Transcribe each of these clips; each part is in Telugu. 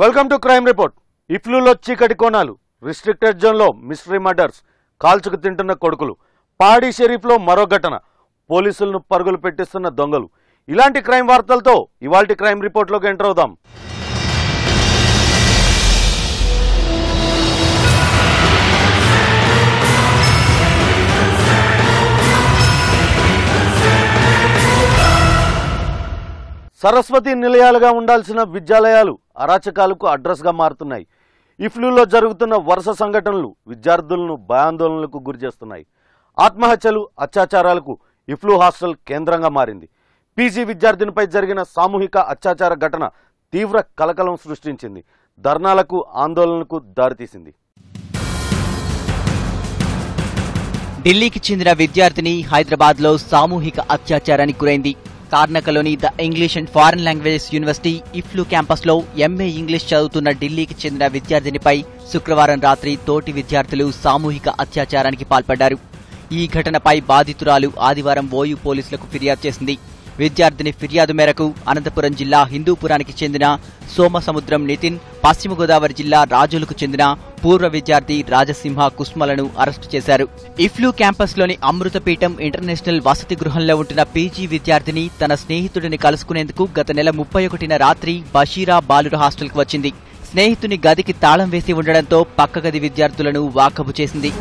వెల్కమ్ టు క్రైమ్ రిపోర్ట్ ఇఫ్లూలో చీకటి కోణాలు రిస్ట్రిక్టెడ్ జోన్లో మిస్టరీ మర్డర్స్ కాల్చుకు తింటున్న కొడుకులు పాడి షరీఫ్లో మరో ఘటన పోలీసులను పరుగులు పెట్టిస్తున్న దొంగలు ఇలాంటి క్రైమ్ వార్తలతో ఇవాల్టి క్రైమ్ రిపోర్ట్లోకి ఎంటర్ అవుదాం సరస్వతి నిలయాలుగా ఉండాల్సిన విద్యాలయాలు అరాచకాలకు అడ్రస్గా మారుతున్నాయి ఇఫ్లూలో జరుగుతున్న వరుస సంఘటనలు విద్యార్థులను భయాందోళనలకు గురిచేస్తున్నాయి ఆత్మహత్యలు అత్యాచారాలకు ఇఫ్లూ హాస్టల్ కేంద్రంగా మారింది పీజీ విద్యార్థినిపై జరిగిన సామూహిక అత్యాచార ఘటన తీవ్ర కలకలం సృష్టించింది ధర్నాలకు ఆందోళనకు దారితీసింది ఢిల్లీకి చెందిన విద్యార్థిని హైదరాబాద్ లో సామూహిక అత్యాచారానికి గురైంది కార్నకలోని the English and foreign languages university EFLU campus లో ఎంఏ ఇంగ్లీష్ చదువుతున్న ఢిల్లీకి చెందిన విద్యార్థినిపై శుక్రవారం రాత్రి తోటి విద్యార్థులు సామూహిక అత్యాచారానికి పాల్పడ్డారు ఈ ఘటనపై బాధితురాలు ఆదివారం ఓయూ పోలీసులకు ఫిర్యాదు చేసింది విద్యార్థిని ఫిర్యాదు మేరకు అనంతపురం జిల్లా హిందూపురానికి చెందిన సోమసముద్రం నితిన్ పశ్చిమ గోదావరి జిల్లా రాజులకు చెందిన పూర్వ విద్యార్థి రాజసింహ కుస్మలను అరెస్టు చేశారు ఇఫ్లూ క్యాంపస్లోని అమృతపీఠం ఇంటర్నేషనల్ వసతి గృహంలో ఉంటున్న పీజీ విద్యార్థిని తన స్నేహితుడిని కలుసుకునేందుకు గత నెల ముప్పై ఒకటిన రాత్రి బషీరా బాలుర హాస్టల్కు వచ్చింది స్నేహితుని గదికి తాళం వేసి ఉండడంతో పక్క గది విద్యార్థులను వాకబు చేసింది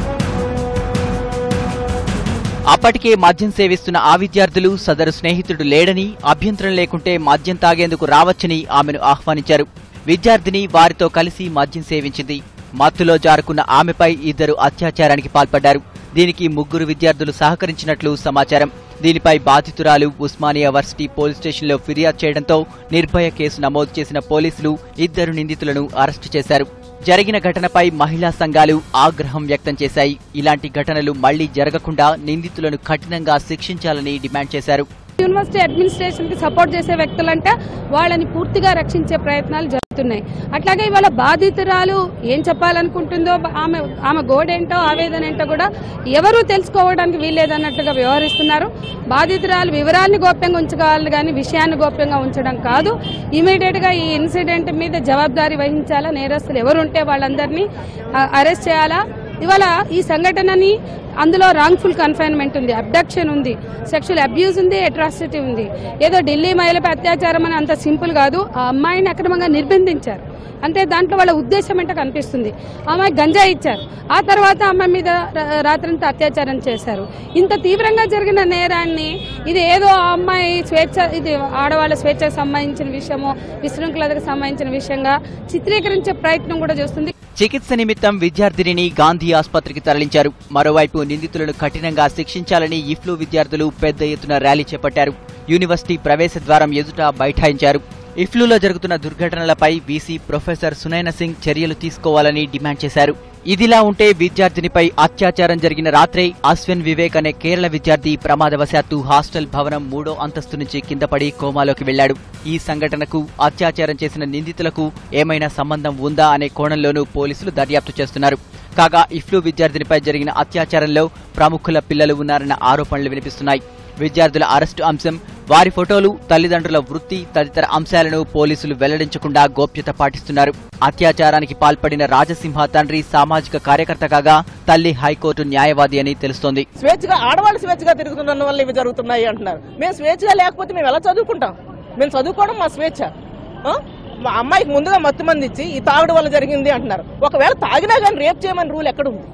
అప్పటికే మద్యం సేవిస్తున్న ఆ విద్యార్థులు సదరు స్నేహితుడు లేడని అభ్యంతరం లేకుంటే మద్యం తాగేందుకు రావచ్చని ఆమెను ఆహ్వానించారు విద్యార్థిని వారితో కలిసి మద్యం సేవించింది మత్తులో జారుకున్న ఆమెపై ఇద్దరు అత్యాచారానికి పాల్పడ్డారు దీనికి ముగ్గురు విద్యార్థులు సహకరించినట్లు సమాచారం దీనిపై బాధితురాలు ఉస్మానియా వర్సిటీ పోలీస్ స్టేషన్లో ఫిర్యాదు చేయడంతో నిర్భయ కేసు నమోదు చేసిన పోలీసులు ఇద్దరు నిందితులను అరెస్టు చేశారు జరిగిన ఘటనపై మహిళా సంఘాలు ఆగ్రహం వ్యక్తం చేశాయి ఇలాంటి ఘటనలు మళ్లీ జరగకుండా నిందితులను కఠినంగా శిక్షించాలని డిమాండ్ చేశారు యూనివర్సిటీ అడ్మినిస్ట్రేషన్ కి సపోర్ట్ చేసే వ్యక్తులంటే వాళ్ళని పూర్తిగా రక్షించే ప్రయత్నాలు జరుగుతున్నాయి అట్లాగే ఇవాళ బాధితురాలు ఏం చెప్పాలనుకుంటుందో ఆమె ఆమె గోడేంటో ఆవేదన ఏంటో కూడా ఎవరూ తెలుసుకోవడానికి వీల్లేదన్నట్టుగా వ్యవహరిస్తున్నారు బాధితురాలు వివరాలను గోప్యంగా ఉంచుకోవాలి కానీ విషయాన్ని గోప్యంగా ఉంచడం కాదు ఇమీడియట్ గా ఈ ఇన్సిడెంట్ మీద జవాబాదారీ వహించాలా నేరస్తులు ఎవరుంటే వాళ్ళందరినీ అరెస్ట్ చేయాలా ఇవాళ ఈ సంఘటనని అందులో రాంగ్ఫుల్ కన్ఫైన్మెంట్ ఉంది అబ్డక్షన్ ఉంది సెక్షువల్ అబ్యూస్ ఉంది అట్రాసిటీ ఉంది ఏదో ఢిల్లీ మహిళపై అత్యాచారం అని అంత సింపుల్ కాదు ఆ అమ్మాయిని అక్రమంగా నిర్బంధించారు అంటే దాంట్లో వాళ్ళ ఉద్దేశం ఏంటో కనిపిస్తుంది అమ్మాయి గంజా ఇచ్చారు ఆ తర్వాత అమ్మాయి మీద రా- రాత్రంతా అత్యాచారం చేశారు ఇంత తీవ్రంగా జరిగిన నేరాన్ని ఇది ఏదో ఆ అమ్మాయి స్వేచ్ఛ ఇది ఆడవాళ్ళ స్వేచ్ఛకు సంబంధించిన విషయమో విశృంఖలతకు సంబంధించిన విషయంగా చిత్రీకరించే ప్రయత్నం కూడా చేస్తుంది చికిత్స నిమిత్తం విద్యార్థినిని గాంధీ ఆసుపత్రికి తరలించారు మరోవైపు నిందితులను కఠినంగా శిక్షించాలని ఇఫ్లూ విద్యార్థులు పెద్ద ఎత్తున ర్యాలీ చేపట్టారు యూనివర్సిటీ ప్రవేశ ద్వారం ఎదుట బైఠాయించారు ఇఫ్లూలో జరుగుతున్న దుర్ఘటనలపై వీసీ ప్రొఫెసర్ సునైన సింగ్ చర్యలు తీసుకోవాలని డిమాండ్ చేశారు ఇదిలా ఉంటే విద్యార్థినిపై అత్యాచారం జరిగిన రాత్రే అశ్విన్ వివేక్ అనే కేరళ విద్యార్థి ప్రమాదవశాత్తు హాస్టల్ భవనం మూడో అంతస్తు నుంచి కింద పడి కోమాలోకి వెళ్లాడు ఈ సంఘటనకు అత్యాచారం చేసిన నిందితులకు ఏమైనా సంబంధం ఉందా అనే కోణంలోనూ పోలీసులు దర్యాప్తు చేస్తున్నారు కాగా ఇఫ్లూ విద్యార్థినిపై జరిగిన అత్యాచారంలో ప్రముఖుల పిల్లలు ఉన్నారన్న ఆరోపణలు వినిపిస్తున్నాయి విద్యార్థుల అరెస్టు అంశం వారి ఫోటోలు తల్లిదండ్రుల వృత్తి తదితర అంశాలను పోలీసులు వెల్లడించకుండా గోప్యత పాటిస్తున్నారు అత్యాచారానికి పాల్పడిన రాజసింహ తండ్రి సామాజిక కార్యకర్త కాగా తల్లి హైకోర్టు న్యాయవాది అని తెలుస్తోంది స్వేచ్ఛగా ఆడవాళ్ళు స్వేచ్ఛగా తిరుగుతున్న వల్ల ఇవి జరుగుతున్నాయి అంటున్నారు మేము స్వేచ్ఛగా లేకపోతే మేము ఎలా చదువుకుంటాం మేము చదువుకోవడం మా స్వేచ్ఛ ఆ? మా అమ్మాయికి ముందుగా మత్తు మంది ఇచ్చి ఈ తాగుడు వల్ల జరిగింది అంటున్నారు ఒకవేళ తాగినా కానీ రేప్ చేయమని రూల్ ఎక్కడ ఉంది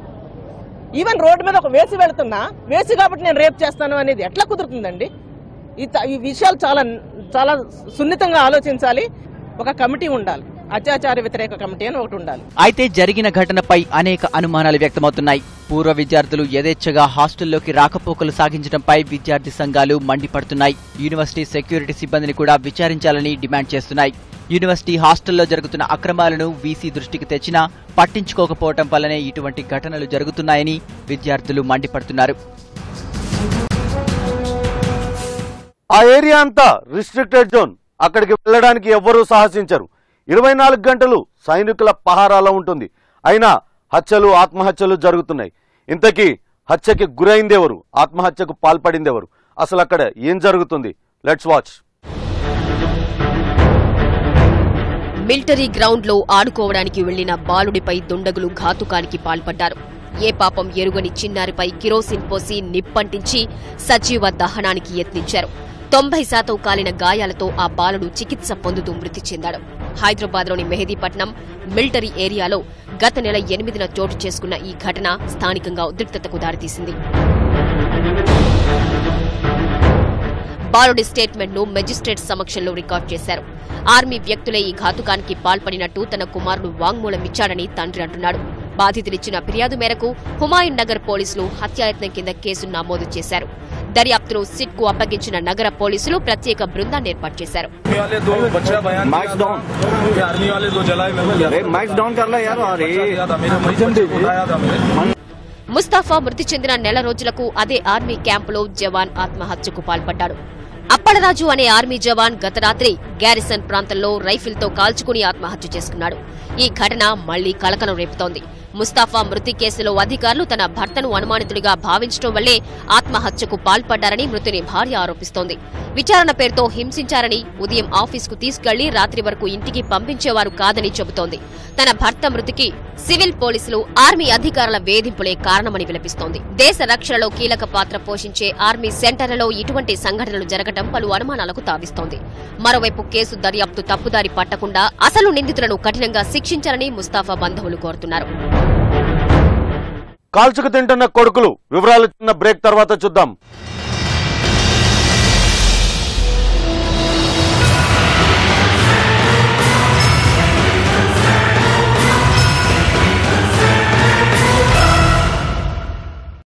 ఈవెన్ రోడ్డు మీద ఒక వేసి వెళుతున్నా వేసి కాబట్టి నేను రేప్ చేస్తాను అనేది ఎట్లా కుదురుతుందండి ఈ త- ఈ విషయాలు చాలా చాలా సున్నితంగా ఆలోచించాలి ఒక కమిటీ ఉండాలి అత్యాచార వ్యతిరేక కమిటీ అని ఒకటి ఉండాలి అయితే జరిగిన ఘటనపై అనేక అనుమానాలు వ్యక్తమవుతున్నాయి పూర్వ విద్యార్థులు యథేచ్ఛగా హాస్టల్లోకి రాకపోకలు సాగించడంపై విద్యార్థి సంఘాలు మండిపడుతున్నాయి యూనివర్సిటీ సెక్యూరిటీ సిబ్బందిని కూడా విచారించాలని డిమాండ్ చేస్తున్నాయి యూనివర్సిటీ హాస్టల్లో జరుగుతున్న అక్రమాలను వీసీ దృష్టికి తెచ్చినా పట్టించుకోకపోవటం వల్లనే ఇటువంటి ఘటనలు జరుగుతున్నాయని విద్యార్థులు మండిపడుతున్నారు ఆ ఏరియా అంతా రిస్ట్రిక్టెడ్ జోన్ అక్కడికి వెళ్ళడానికి ఎవ్వరూ సాహసించరు ఇరవై నాలుగు గంటలు సైనికుల పహారాలో ఉంటుంది అయినా హత్యలు ఆత్మహత్యలు జరుగుతున్నాయి ఇంతకీ హత్యకి గురైందెవరు ఆత్మహత్యకు పాల్పడిందెవరు అసలు అక్కడ ఏం జరుగుతుంది లెట్స్ వాచ్ మిలిటరీ గ్రౌండ్ లో ఆడుకోవడానికి వెళ్లిన బాలుడిపై దుండగులు ఘాతుకానికి పాల్పడ్డారు ఏ పాపం ఎరుగని చిన్నారిపై కిరోసిన్ పోసి నిప్పంటించి సజీవ దహనానికి యత్నించారు తొంభై శాతం కాలిన గాయాలతో ఆ బాలుడు చికిత్స పొందుతూ మృతి చెందాడు హైదరాబాద్లోని మెహదీపట్నం మిలిటరీ ఏరియాలో గత నెల ఎనిమిదిన చోటు చేసుకున్న ఈ ఘటన స్థానికంగా ఉద్రిక్తతకు దారితీసింది బాలుడి స్టేట్మెంట్ ను మెజిస్ట్రేట్ సమక్షంలో రికార్డు చేశారు ఆర్మీ వ్యక్తులే ఈ ఘాతుకానికి పాల్పడినట్టు తన కుమారుడు వాంగ్మూలం ఇచ్చాడని తండ్రి అంటున్నాడు బాధితులిచ్చిన ఫిర్యాదు మేరకు హుమాయూన్ నగర్ పోలీసులు హత్యాయత్నం కింద కేసు నమోదు చేశారు దర్యాప్తును సిట్ కు అప్పగించిన నగర పోలీసులు ప్రత్యేక బృందాన్ని ఏర్పాటు చేశారు आर्मी वाले दो बच्चा बयान मार्क्स डाउन ये आर्मी वाले दो जलाए मैंने लिया अरे मार्क्स डाउन कर लो यार अरे बचा दिया था मेरे बच्चे को उठाया था मेरे ముస్తాఫా మృతి చెందిన నెల రోజులకు అదే ఆర్మీ క్యాంపులో జవాన్ ఆత్మహత్యకు పాల్పడ్డాడు అప్పలరాజు అనే ఆర్మీ జవాన్ గత రాత్రి గ్యారిసన్ ప్రాంతంలో రైఫిల్తో కాల్చుకుని ఆత్మహత్య చేసుకున్నాడు ఈ ఘటన మళ్లీ కలకలం రేపుతోంది ముస్తాఫా మృతి కేసులో అధికారులు తన భర్తను అనుమానితుడిగా భావించడం వల్లే ఆత్మహత్యకు పాల్పడ్డారని మృతుని భార్య ఆరోపిస్తోంది విచారణ పేరుతో హింసించారని ఉదయం ఆఫీసుకు తీసుకెళ్లి రాత్రి వరకు ఇంటికి పంపించేవారు కాదని చెబుతోంది తన భర్త మృతికి సివిల్ పోలీసులు ఆర్మీ అధికారుల వేధింపులే కారణమని విలపిస్తోంది దేశ రక్షణలో కీలక పాత్ర పోషించే ఆర్మీ సెంటర్లలో ఇటువంటి సంఘటనలు జరగడం పలు అనుమానాలకు తావిస్తోంది మరోవైపు కేసు దర్యాప్తు తప్పుదారి పట్టకుండా అసలు నిందితులను కఠినంగా శిక్షించాలని ముస్తాఫా బంధువులు కోరుతున్నారు కాల్చుకు తింటున్న కొడుకులు వివరాలు చిన్న బ్రేక్ తర్వాత చూద్దాం